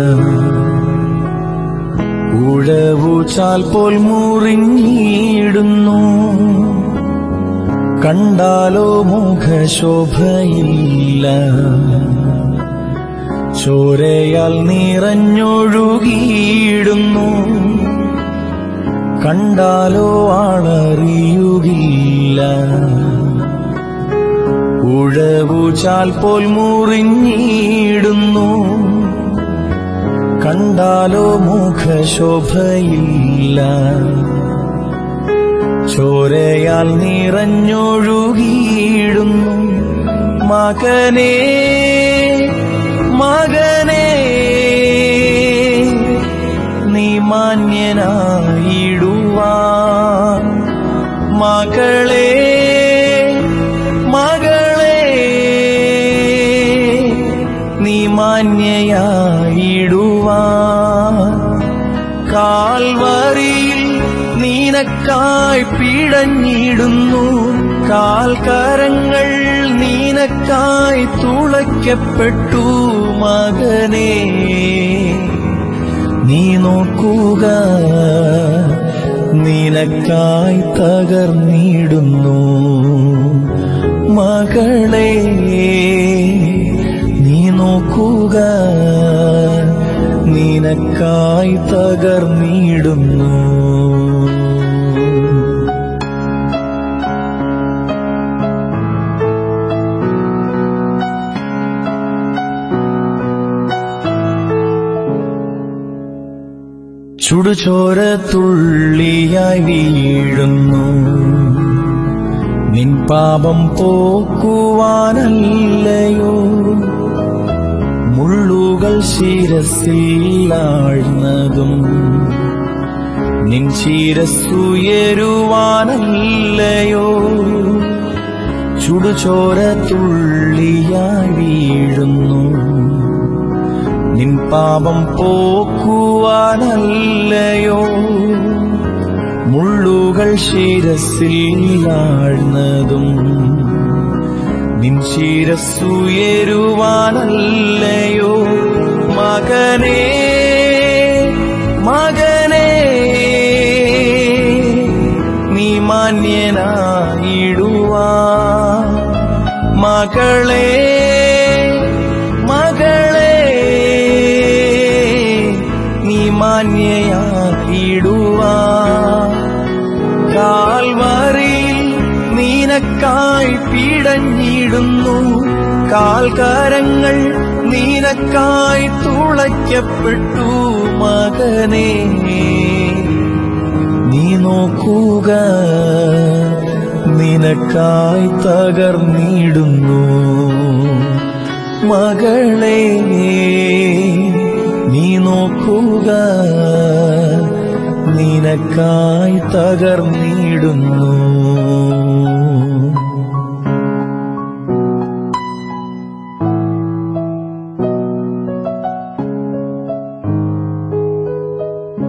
ഉഴവു ചാൽ പോൽ മുറിഞ്ഞിടുന്നു കണ്ടാലോ മുഖശോഭയില്ല ചോരയാൽ നിറഞ്ഞൊഴുകിയിടുന്നു കണ്ടാലോ ആളറിയുകില്ല ഉഴവു ചാൽ പോൽ മുറിഞ്ഞിടുന്നു കണ്ടാലോ മുഖശോഭയില്ല ചോരയാൽ നിറഞ്ഞൊഴുകിയിടുന്നു മകനേ മകനേ നീ മാന്യനായിടുവാൻ മകളേ മകളേ നീ മാന്യയായിടുവാൻ കാൽവരിയിൽ നീനക്കായി പിടഞ്ഞിടുന്നു കാൽക്കരങ്ങൾ നീനക്കായി തുളയ്ക്കപ്പെട്ടു മകനേ നീ നോക്കുക നിനക്കായി തകർന്നിടുന്നു മകളെ നീ നോക്കുക നിനക്കായി തകർന്നിടുന്നു ചുടുചോര തുള്ളിയായി വീഴുന്നു നിൻ പാപം പോക്കുവാനല്ലയോ മുള്ളുകൾ ശിരസിൽ ആഴ്ന്നതും നിൻ ശിരസ്സുയരുവാനല്ലയോ ചുടുചോര തുള്ളിയായി വീഴുന്നു നിൻ പാപം പോക്കുവാനല്ലയോ മുള്ളുകൾ ശിരസിൽ ആഴ്ന്നതും നിൻ ശിരസ്സുയരുവാനല്ലയോ മകനേ മകനേ നീ മാന്യനായിടുവാ മകളേ മകളേ നീ മാന്യയായിടുവാ കാൽവറിയിൽ നീനക്കായി പിടഞ്ഞിടുന്നു കാൽക്കരങ്ങൾ നീനക്കായി തുളയ്ക്കപ്പെട്ടു മകനേ നീ നോക്കുക നിനക്കായി തകർന്നിടുന്നു മകളെ നീ നോക്കുക നിനക്കായി തകർന്നിടുന്നു